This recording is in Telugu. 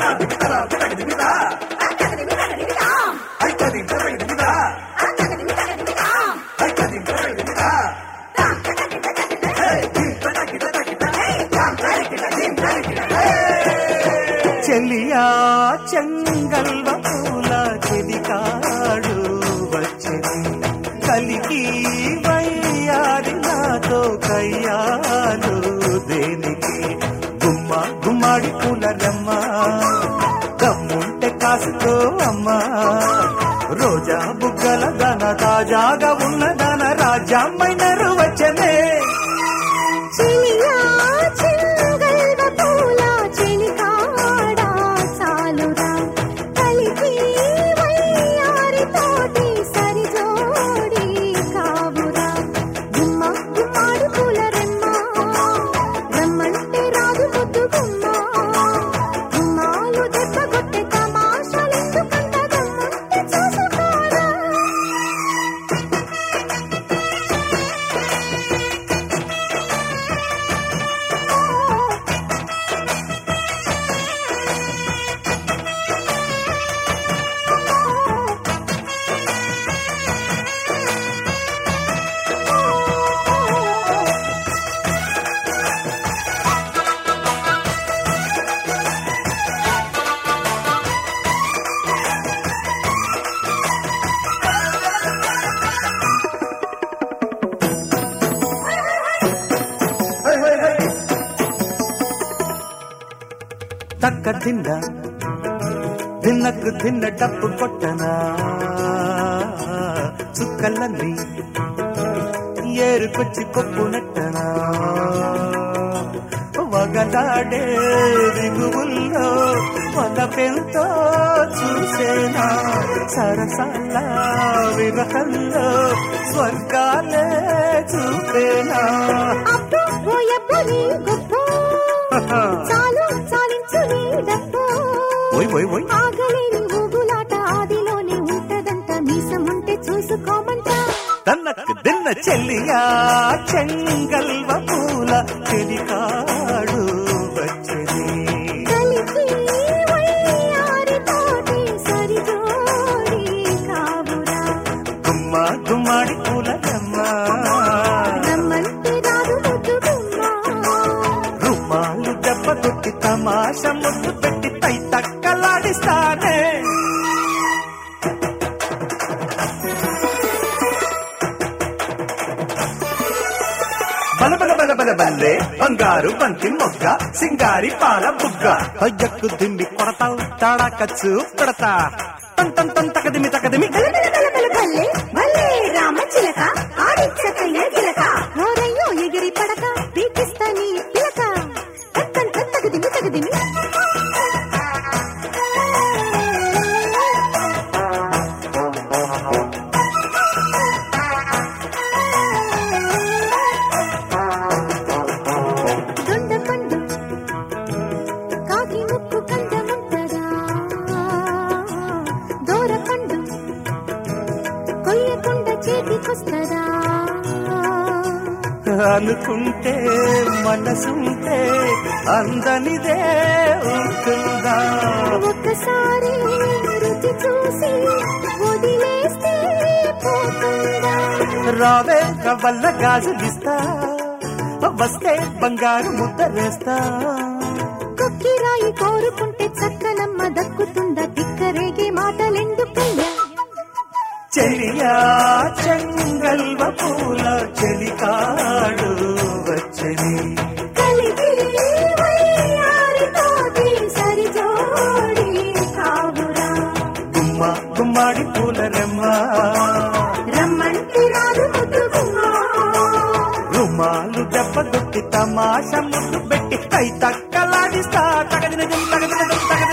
చెలియా చెంగల్వ పూల చెలికాడు వచ్చని కలికి వయ్యారి నాతో కయ్యాలు దేనికి గుమ్మ గుమ్మాడి పూల రమ్మ దమ్ముంటే కాసుకో అమ్మా రోజా బుగ్గల దన తాజాగా ఉన్న దన రాజ్యమైన వచ్చనే చెలియా చెంగల్వ పూల చెలికాడా చాలురా కలికి వయ్యారితోటి సరిజోడి కావురా గుమ్మ గుమ్మాడి పూల రెమ్మ రమ్మంటే రాదు ముద్దు గుమ్మ గుమ్మాలు దెబ్బ కొట్టే తమాషాలెందుకంత గమ్ముంటే చూసుకోరా తక్క తిన్న తిన్నకు తిన్న డప్పు కొట్టనా చుక్కలన్నీ ఏరుకొచ్చి కొప్పు నెట్టనా వగలాడే దిగువుల్లో వదపెంతో చూసేనా సరసాల విరహంలో స్వర్గాలే చూపేనా అబ్బో ఓయబ్బో నీ గొప్ప చాలు చాలించు నీ డబ్బు ఓయ్ ఓయ్ ఓయ్ ఆగలేని ఊగులాట ఆదిలోనే ఉంటదంట మీసముంటే చూసుకోమంట తనకు దిన్న చెల్లియా చెంగల్వ పూల చెలికాడు వచ్చని కలికి వయ్యారితోటి సరిజోడి కావురా గుమ్మ గుమ్మాడి పూల రమ్మ రమ్మంటే రాదు ముద్దు గుమ్మ రుమాలు దెబ్బ కొట్టి తమాష ముద్దు పెట్టి తై తక్కలాడిస్తానే బల బల బల బల బల్లే బంగారు బంతి మొగ్గ సింగారి పాల బుగ్గ అయ్యక్కు దిండి కొడతావు తాడాకచ్చు పెడతా తన్ తన్ తన్ తకదిమి తకదిమి భలే భలే రామచిలక ఆడిచ్చకయ్య గిలక ఓరయ్యో ఎగిరి పడక పీకిస్తా నీ పిలక తక్కన్ తగ్గదిమి తగ్గదిమి దొండ పండు కాకి ముక్కు కందముంటదా దూర పండు కొయ్యకుండా చేతికొస్తదా అనుకుంటే మనసుంటే అందనిదే ఉంటుందా ఒక్కసారి రుచి చూసి వదిలేస్తే పోతుందా రావే కవల్ల గాజులిస్తా వస్తే బంగారు ముద్ద వేస్తా కొక్కిరాయి కోరుకుంటే చక్కనమ్మ దక్కుతుందా తిక్కరేగే మాటలెందుకయ్యా చెలియా చెంగల్వ పూల చెలికాడు వచ్చని కలిగి వయ్యారితోటి సరిజోడి కావురా గుమ్మ గుమ్మాడి పూల రెమ్మ రమ్మంటే రాదు ముద్దు గుమ్మ రుమాలు దెబ్బ కొట్టి తమాష ముద్దు పెట్టి కై తక్కలాడిస్తా తగదిన తగదిన తగ